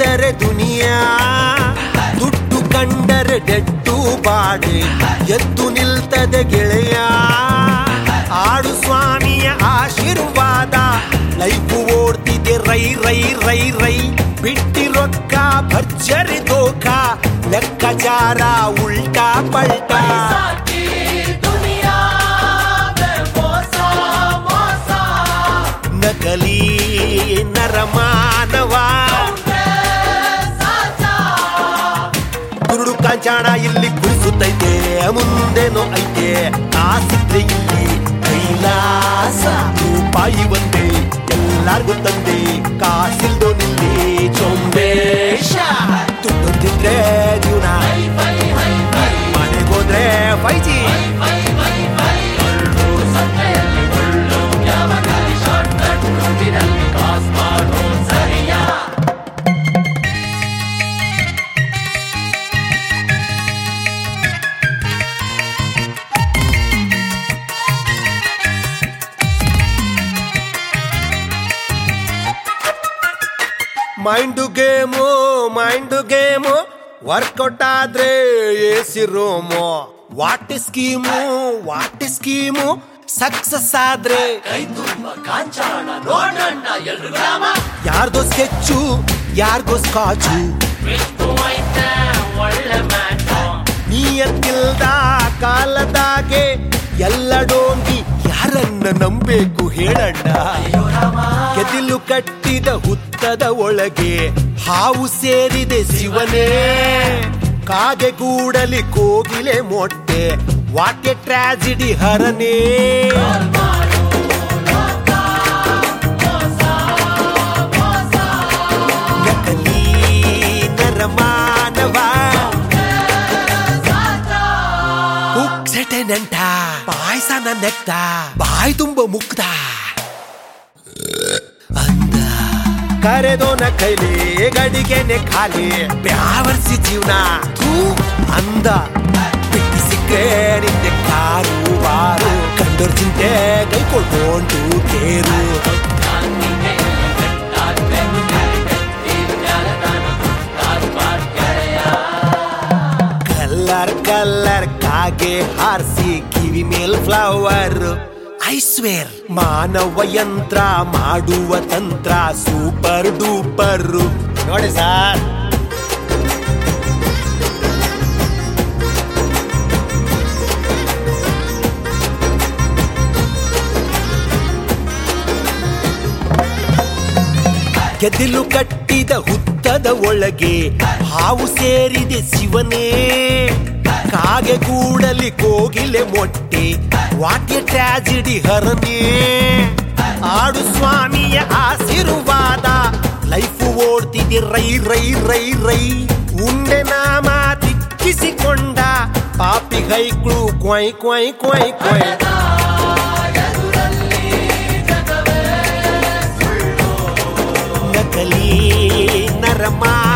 ಕಂಡರೆ ದುನಿಯಾ ದುಡ್ಡು ಕಂಡರೆ ಡೆಟ್ಟು ಬಾಡೆ ಎದ್ದು ನಿಲ್ತದೆ ಗೆಳೆಯ ಆಡು ಸ್ವಾಮಿಯ ಆಶೀರ್ವಾದ ಲೈಫು ಓಡ್ತಿದೆ ರೈ ರೈ ರೈ ರೈ ಬಿಟ್ಟಿ ರೊಕ್ಕ ಭರ್ಜರಿ ದೋಖ ಲೆಕ್ಕಾಚಾರ ಉಲ್ಟಾ ಪಲ್ಟಾ साकी दुनिया में मोसा मोसा ನಕಲಿ ನರಮಾನವ साचा ಕುರುಡು ಕಾಂಚಾಣ ಇಲ್ಲಿ ಕುಳಿಸುತ್ತೈತೆ ಮುಂದೇನೋ ಐತೆ ಕಾಸಿದ್ರೆ ಇಲ್ಲಿ ಕೈಲಾಸ ರೂಪಾಯಿ ಒಂದೇ ಎಲ್ಲಾರ್ಗೂ ತಂದೆ ಕಾಸಿಲ್ದೋ ನಿಲ್ಲಿ ಚೊಂಬೇಶ ದುಡ್ಡು ತಿಂದ್ರೆ ಜೀವನ ಮನೆಗೋದ್ರೆ ಫೈಜಿ mind game mind game workout ಆದ್ರೆ AC room what scheme what scheme success ಆದ್ರೆ ಕೈ ತುಂಬ ಕಾಂಚಾಣ ನೋಡಣ್ಣ ಎಲ್ರು ಗ್ರಾಮ ಯಾರ್ದೋ ಸ್ಕೆಚ್ಚು ಯಾರ್ಗೋ ಸ್ಕಾಚು ಬಿಟ್ಟು ಐತೆ ಒಳ್ಳೆ ಮ್ಯಾಚು ನೀಯತ್ತಿಲ್ದ ಕಾಲದಾಗೆ ಎಲ್ಲ ಡೋಂಗಿ ಯಾರನ್ನ ನಂಬೇಕು ಹೇಳಣ್ಣ ಕೆದಿಲು ಕಟ್ಟಿದ ಹುತ್ತದ ಒಳಗೆ ಹಾವು ಸೇರಿದೆ ಶಿವನೇ ಕಾಗೆ ಗೂಡಲಿ ಕೋಗಿಲೆ ಮೊಟ್ಟೆ ವಾಕ್ಯ ಟ್ರಾಜಿಡಿ ಹರನೇ ನಕಲಿ ನರಮಾನವ ಉಕ್ಸೆಟೆ ನೆಂಟ ಪಾಯಸನ ನೆಕ್ತ ಬಾಯಿ ತುಂಬ ಮುಕ್ತ ಅಂದ ಕರೆದೋನ ಕೈಲಿ ಗಡಿಗೆನೆ ಖಾಲಿ ಬ್ಯಾವರ್ಸಿ ಜೀವನ ಥೂ ಅಂದ ಬಿಟ್ಟಿ ಸಿಕ್ಕರೆ ನಿಂದೆ ಕಾರು ಬಾರು ಕಂಡೋರ್ ಚಿಂತೆ ಕೈ ಕೊಡ್ಕೊಂಡು ಕೇರು ಕಲ್ಲರ್ ಕಲ್ಲರ್ ಕಾಗೆ ಹಾರಿಸಿ ಕಿವಿ ಮೇಲ್ ಫ್ಲವರ್ ಐಸ್ವೇರ್ ಮಾನವ ಯಂತ್ರ ಮಾಡುವ ತಂತ್ರ ಸೂಪರ್ ಡೂಪರ್ ನೋಡಿ ಸರ್ ಗೆದಿಲು ಕಟ್ಟಿದ ಹುತ್ತದ ಒಳಗೆ ಹಾವು ಸೇರಿದೆ ಶಿವನೇ ಕಾಗೆ ಗೂಡಲಿ ಕೋಗಿಲೆ ಮೊಟ್ಟೆ ವಾಕ್ಯ ಟ್ರಾಜಿಡಿ ಹರನೇ ಆಡು ಸ್ವಾಮಿಯ ಆಶೀರ್ವಾದ ಲೈಫ್ ಓಡ್ತಿದೆ ರೈ ರೈ ರೈ ರೈ ಉಂಡೆ ನಾಮ ದಿಕ್ಕಿಸಿಕೊಂಡ ಪಾಪಿ ಹೈಕ್ಳು ಕ್ವೈ ಕ್ವೈ ಕ್ವೈ ಕ್ವೈ ನಕಲಿ ನರಮಾ